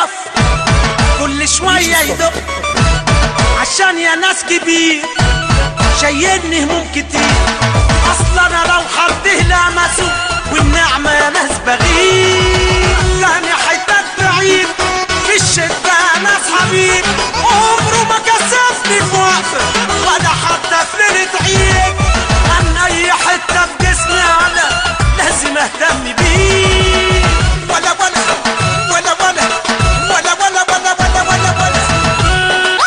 يقف كل شوية يدق عشان يا ناس كبير شايلني هموم كتير اصلا انا لو حد لمسه والنعمة يا ناس بغير تاني حتت بعيد في الشدة ناس حبيب عمره ما كسفني في وقفة ولا حتى في ليلة عيد عن اي حتة في جسمي انا لازم اهتم بيه ولا ولا ولا ولا ولا ولا ولا ولا ولا ولا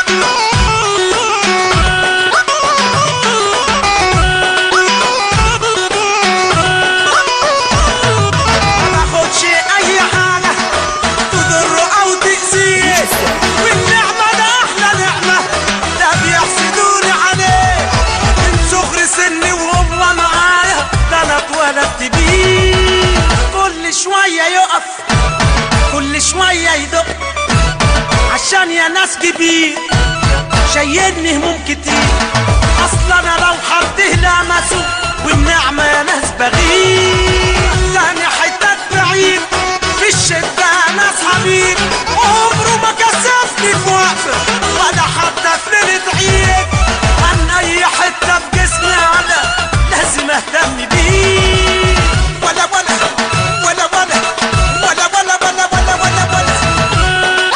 ما باخدش اي حاجة تضر او تأذيه والنعمة ده احلى نعمة ده بيحسدوني عليه من صغر سني وهو معايا ده انا اتولدت بيه كل شوية يقف كل شوية يدق عشان يا ناس كبير شايلني هموم كتير اصلا انا لو حد لمسه والنعمة يا ناس بغير تاني حتت بعيد في الشدة ناس حبيب عمره ما كسفني في وقفة ولا حتى في ليلة عيد عن اي حتة في جسمي انا لازم اهتم بيه ولا ولا ولا ولا ولا ولا ولا ولا ولا ولا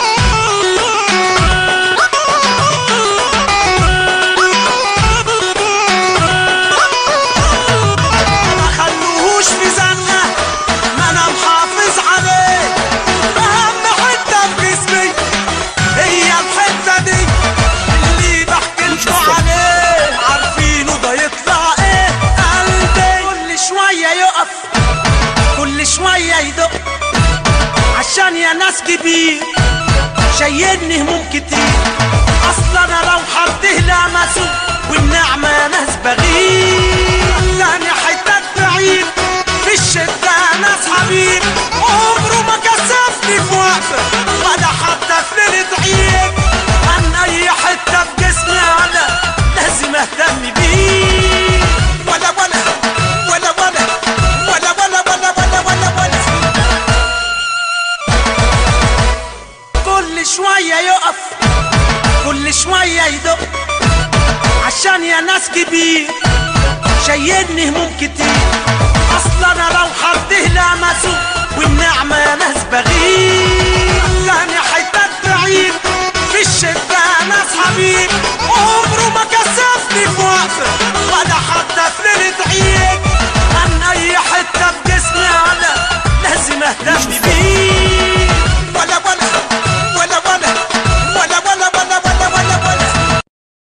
ما خلوهوش في زنة ما انا محافظ عليه اهم حتة في جسمي هي الحتة دي اللي بحكي لكوا عليه عارفينه ده يطلع ايه قلبي كل شوية يقف كل شوية يدق عشان يا ناس كبير شايلني هموم كتير اصلا انا لو حد لمسه والنعمة يا ناس بغير تاني حتت بعيد في الشدة ناس حبيب عمره ما كسفني في وقفة ولا حتى في ليلة عيد عن اي حتة في جسمي انا لازم اهتم بيه ولا ولا ولا ولا ولا ولا ولا ولا ولا ولا كل شوية يقف كل شوية يدق عشان يا ناس كبير شايلني هموم كتير اصلا انا لو حد لمسه والنعمة يا ناس بغير تاني حتت بعيد في الشدة ناس حبيب عمره ما كسفني في وقفة ولا حتى في ليلة عيد